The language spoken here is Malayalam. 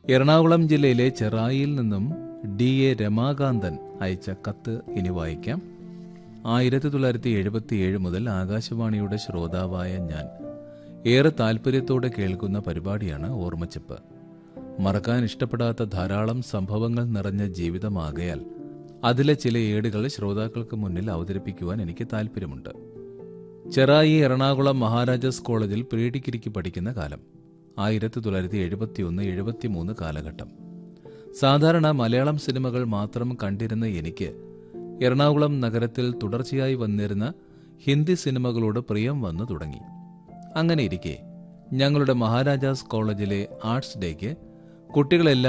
എറണാകുളം ജില്ലയിലെ ചെറായിയിൽ നിന്നും ഡി എ രമാകാന്തൻ അയച്ച കത്ത് ഇനി വായിക്കാം ആയിരത്തി തൊള്ളായിരത്തി എഴുപത്തിയേഴ് മുതൽ ആകാശവാണിയുടെ ശ്രോതാവായ ഞാൻ ഏറെ താല്പര്യത്തോടെ കേൾക്കുന്ന പരിപാടിയാണ് ഓർമ്മച്ചപ്പ് മറക്കാൻ ഇഷ്ടപ്പെടാത്ത ധാരാളം സംഭവങ്ങൾ നിറഞ്ഞ ജീവിതമാകയാൽ അതിലെ ചില ഏടുകൾ ശ്രോതാക്കൾക്ക് മുന്നിൽ അവതരിപ്പിക്കുവാൻ എനിക്ക് താല്പര്യമുണ്ട് ചെറായി എറണാകുളം മഹാരാജാസ് കോളേജിൽ പ്രീ ഡിഗ്രിക്ക് പഠിക്കുന്ന കാലം ആയിരത്തി തൊള്ളായിരത്തി എഴുപത്തിയൊന്ന് എഴുപത്തിമൂന്ന് കാലഘട്ടം സാധാരണ മലയാളം സിനിമകൾ മാത്രം കണ്ടിരുന്ന എനിക്ക് എറണാകുളം നഗരത്തിൽ തുടർച്ചയായി വന്നിരുന്ന ഹിന്ദി സിനിമകളോട് പ്രിയം വന്നു തുടങ്ങി അങ്ങനെ ഇരിക്കെ ഞങ്ങളുടെ മഹാരാജാസ് കോളേജിലെ ആർട്സ് ഡേക്ക് കുട്ടികളെല്ലാം